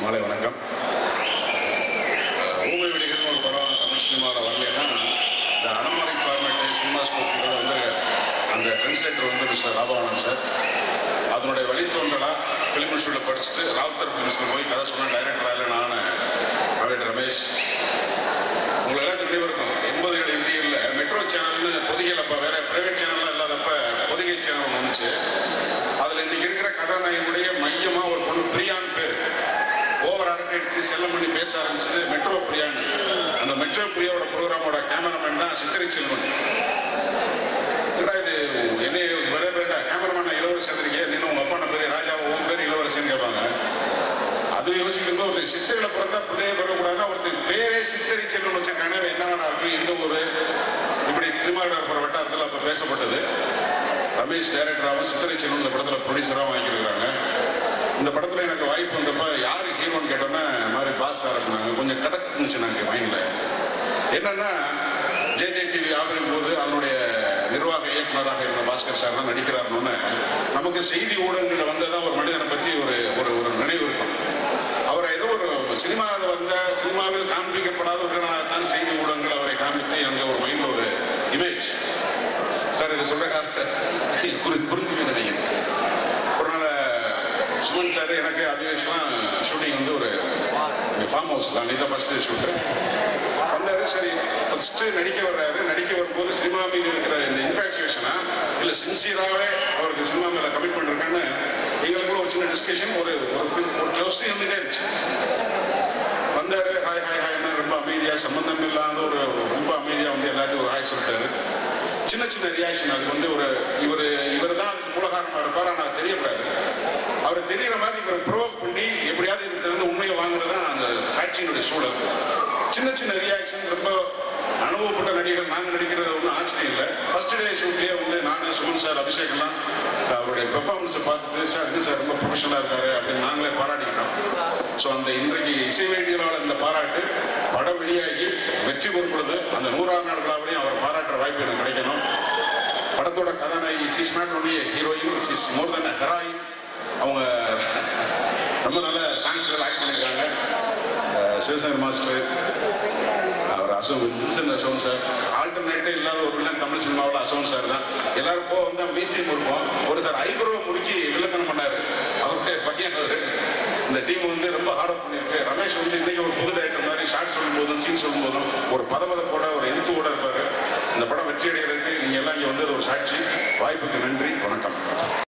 மாலை வணக்கம் அஹ், ஊமை வெடிகள்னு ஒரு படம் தமிழ் சினிமாவில் வரலைன்னா இந்த அனமரை ஃபார்மேட்டு சினிமா ஸ்கோப்ங்கிறது வந்து அந்த ட்ரெண்ட்செட்டர் வந்து மிஸ்டர் ராபவானன் சார் அதனுடைய வழித்தோன்றலா ஃபிலிம் இன்ஸ்டியூட்டில் படிச்சுட்டு ராவுத்தர் ஃபிலிம்ஸில் போய் கதை சொன்ன டைரக்டராக நான் அவன் ரமேஷ் உங்களுக்கு எல்லாத்துக்கும் நினைவு இருக்கும் எண்பதுகள் இறுதிகளில் மெட்ரோ சேனல்னு பொதிகையில் அப்போ வேற பிரைவேட் சேனல்லாம் இல்லாதப்ப பொதிகை சேனல் ஒன்று வந்துச்சு அதில் இன்னைக்கு இருக்கிற கதாநாயகனுடைய மையமாக ஒரு பொண்ணு பிரியான்னு பேர் ஓவர் அரட்டடிச்சு செல்லம் பண்ணி பேச ஆரம்பிச்சது மெட்ரோ பிரியான்னு அந்த மெட்ரோ பிரியாவோட ப்ரோக்ராமோட கேமராமேன் தான் சித்திரை செல்வன் என்னடா இது என்ன நிறைய பேருடா கேமராமேன் இளவரசன் இருக்கே நீனும் உங்க அப்பா பேர் ராஜா உன் பேர் இளவரசன் கேட்பாங்க அது யோசிக்கும் போது ஒருத்தர் சித்திரையில பிறந்தா பிள்ளைய பிறக்கூடாதுன்னா ஒருத்தர் பேரே சித்திரை செல்வன் வச்சிருக்கானே அவன் என்னடா இருக்கு இந்த ஊரு இப்படி சினிமாடோகிராஃபர் வட்டாரத்தில் அப்போ பேசப்பட்டது ரமேஷ் டைரக்டராகவும் சித்திரை செல்வன் இந்த படத்தில் ப்ரொடியூசராகவும் வாங்கியிருக்கிறாங்க இந்த படத்தில் எனக்கு வாய்ப்பு வந்தப்ப யார் ஹீரோன்னு கேட்டோன்னா இந்த மாதிரி பாஸ் சார் அப்படின்னாங்க கொஞ்சம் கதக் இருந்துச்சு எனக்கு மைண்டில் என்னன்னா ஜேஜே டிவி ஆதரிக்கும் போது அதனுடைய நிர்வாக இயக்குனராக இருந்த பாஸ்கர் சார் தான் நடிக்கிறாருன்னு நமக்கு செய்தி ஊடகங்களில் வந்ததான் ஒரு மனிதனை பற்றி ஒரு ஒரு ஒரு நினைவு இருக்கும் அவரை ஏதோ ஒரு சினிமாவில் வந்த சினிமாவில் காண்பிக்கப்படாத ஒருவராகத்தான் செய்தி ஊடகங்கள் அவரை காண்பித்து எனக்கு ஒரு மைண்டில் ஒரு இமேஜ் சார் இது சொல்ற காலத்தை புரிஞ்சுக்க நினைக்கிறேன் ஒரு நாள் சுமன் சார் எனக்கு அபிவேஷ்லாம் ஷூட்டிங் வந்து ஒரு ஃபார்ம் ஹவுஸ் தான் இதான் ஃபஸ்ட்டு ஷூட்டு வந்தாரு சரி ஃபர்ஸ்ட் நடிக்க வர்றாரு நடிக்க வரும்போது சினிமா மீது இருக்கிற இந்த இன்ஃபாக்சுவேஷனா இல்லை சின்சியராகவே அவருக்கு சினிமா மேலே கமிட்மெண்ட் இருக்கான்னு எங்களுக்குள்ள ஒரு சின்ன டிஸ்கஷன் ஒரு ஒரு fi- ஒரு க்ளோஸ்லி வந்துட்டே இருந்துச்சு வந்தாரு ஹாய் ஹாய் ஹாய்னு ரொம்ப அமைதியா சம்பந்தம் இல்லாத ஒரு ரொம்ப அமைதியா வந்து எல்லாத்தையும் ஒரு ஹாய் சொல்லிட்டாரு சின்ன சின்ன ரியாக்ஷன் அது வந்து ஒரு இவர் இவர் தான் அதுக்கு மூலகாரமா இருப்பார் ஆனால் தெரியக்கூடாது அவர் தெரியற மாதிரி இவரை ப்ரோவோக் பண்ணி எப்படியாவது இவர்கிட்ட இருந்து உண்மையை வாங்குறது தான் அந்த காட்சியினுடைய சூழல் சின்ன சின்ன ரியாக்ஷன் ரொம்ப அனுபவப்பட்ட நடிகர் நாங்கள் நடிக்கிறது ஒன்றும் ஆச்சரியம் இல்லை ஃபர்ஸ்ட் டே ஷூட்லேயே வந்து நான் சுமன் சார் அபிஷேக்லாம் அவருடைய பெர்ஃபார்மன்ஸை பார்த்துட்டு சார் என்ன சார் ரொம்ப ப்ரொஃபஷனலாக இருக்காரு அப்படின்னு நாங்களே பாராட்டிக்கிட்டோம் ஸோ அந்த இன்றைக்கு இசை வேண்டியவரால் இந்த பாராட்டு படம் வெளியாகி வெற்றி பெறும் பொழுது அந்த நூறாம் நாள் விழாவிலையும் அவர் பாராட்டுற வாய்ப்பு எனக்கு கிடைக்கணும் படத்தோட கதாநாயகி she's not only heroine she's more than heroine அவங்க ரொம்ப நல்ல சாங்ஸ்ல ஆக்ட் பண்ணியிருக்காங்க அஹ் சிவசங்கர் மாஸ்டர் அவர் அசோக் வின்சன் அசோக் சார் ஆல்டர்னேட்டே இல்லாத ஒரு வில்லன் தமிழ் சினிமாவில் அசோக் சார் தான் எல்லாரும் போக வந்தால் மியூசியம் இருக்கும் ஒருத்தர் ஐப்ரோ முறுக்கி வில்லத்தனம் பண்ணாரு அவருடைய பையன் அவரு இந்த டீம் வந்து ரொம்ப ஹார்ட் ஒர்க் பண்ணியிருக்கு ரமேஷ் வந்து இன்னைக்கு ஒரு புது டைரக்டர் மாதிரி ஷார்ட் சொல்லும்போதும் சீன் சொல்லும்போதும் ஒரு பதபதப்போட ஒரு எந்தோட இருப்பாரு இந்த படம் வெற்றி அடைகிறதுக்கு நீங்க எல்லாம் இங்க வந்தது ஒரு சாட்சி வாய்ப்புக்கு நன்றி வணக்கம்